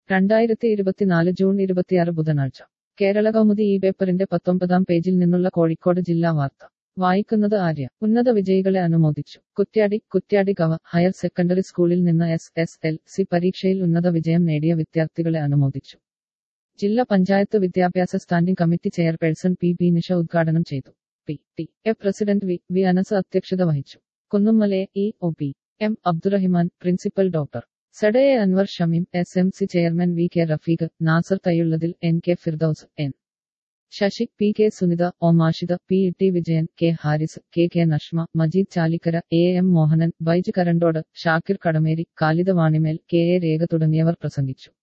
രണ്ടായിരത്തി ഇരുപത്തിനാല് ജൂൺ ഇരുപത്തിയാറ് ബുധനാഴ്ച കേരള കൗമുദി ഈ പേപ്പറിന്റെ പത്തൊമ്പതാം പേജിൽ നിന്നുള്ള കോഴിക്കോട് ജില്ലാ വാർത്ത വായിക്കുന്നത് ആര്യ ഉന്നത വിജയികളെ അനുമോദിച്ചു കുറ്റ്യാടി കുറ്റ്യാടി ഗവ ഹയർ സെക്കൻഡറി സ്കൂളിൽ നിന്ന് എസ് എസ് എൽ സി പരീക്ഷയിൽ ഉന്നത വിജയം നേടിയ വിദ്യാർത്ഥികളെ അനുമോദിച്ചു ജില്ലാ പഞ്ചായത്ത് വിദ്യാഭ്യാസ standing committee chairperson P B Nisha ഉദ്ഘാടനം ചെയ്തു P T A president V V Anas അധ്യക്ഷത വഹിച്ചു കുന്നുമ്മലെ E O P M Abdurahiman principal doctor സഡെ Anwar Shameem S M C chairman V K Rafeeq Nasar Thayyullathil N K Firdous N Sasi P K Sunitha Omashitha P T Vijayan K Haris K K Nashma Majeed Chalikkara A M Mohanan Baiju Karandod Shakir Kadameri Khalida Vanimel K A Rekha തുടങ്ങിയവർ പ്രസംഗിച്ചു